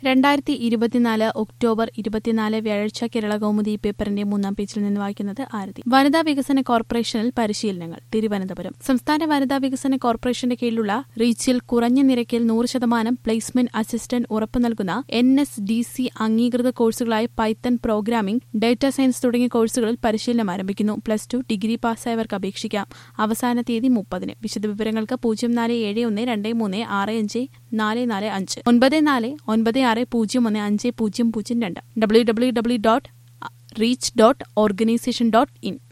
രണ്ടായിരത്തി ഇരുപത്തിനാല് ഒക്ടോബർ ഇരുപത്തിനാല് വ്യാഴാഴ്ച കേരള കൗമുദി പേപ്പറിന്റെ മൂന്നാം പേജിൽ നിന്ന് വായിക്കുന്നത് ആരതി വനിതാ വികസന കോർപ്പറേഷനിൽ പരിശീലനങ്ങൾ തിരുവനന്തപുരം സംസ്ഥാന വനിതാ വികസന കോർപ്പറേഷന്റെ കീഴിലുള്ള റീച്ചിൽ കുറഞ്ഞ നിരക്കിൽ നൂറ് ശതമാനം പ്ലേസ്മെന്റ് അസിസ്റ്റന്റ് ഉറപ്പു നൽകുന്ന എൻ എസ് ഡി സി അംഗീകൃത കോഴ്സുകളായ പൈത്തൺ പ്രോഗ്രാമിംഗ് ഡാറ്റാ സയൻസ് തുടങ്ങിയ കോഴ്സുകളിൽ പരിശീലനം ആരംഭിക്കുന്നു പ്ലസ് ടു ഡിഗ്രി പാസ്സായവർക്ക് അപേക്ഷിക്കാം അവസാന തീയതി മുപ്പതിന് വിശദവിവരങ്ങൾക്ക് പൂജ്യം നാല് ഏഴ് ഒന്ന് രണ്ട് മൂന്ന് ആറ് അഞ്ച് നാല് നാല് അഞ്ച് ഒൻപത് നാല് ഒൻപത് ആറ് പൂജ്യം ഒന്ന് അഞ്ച് പൂജ്യം പൂജ്യം രണ്ട് W W W dot reach dot organisation dot in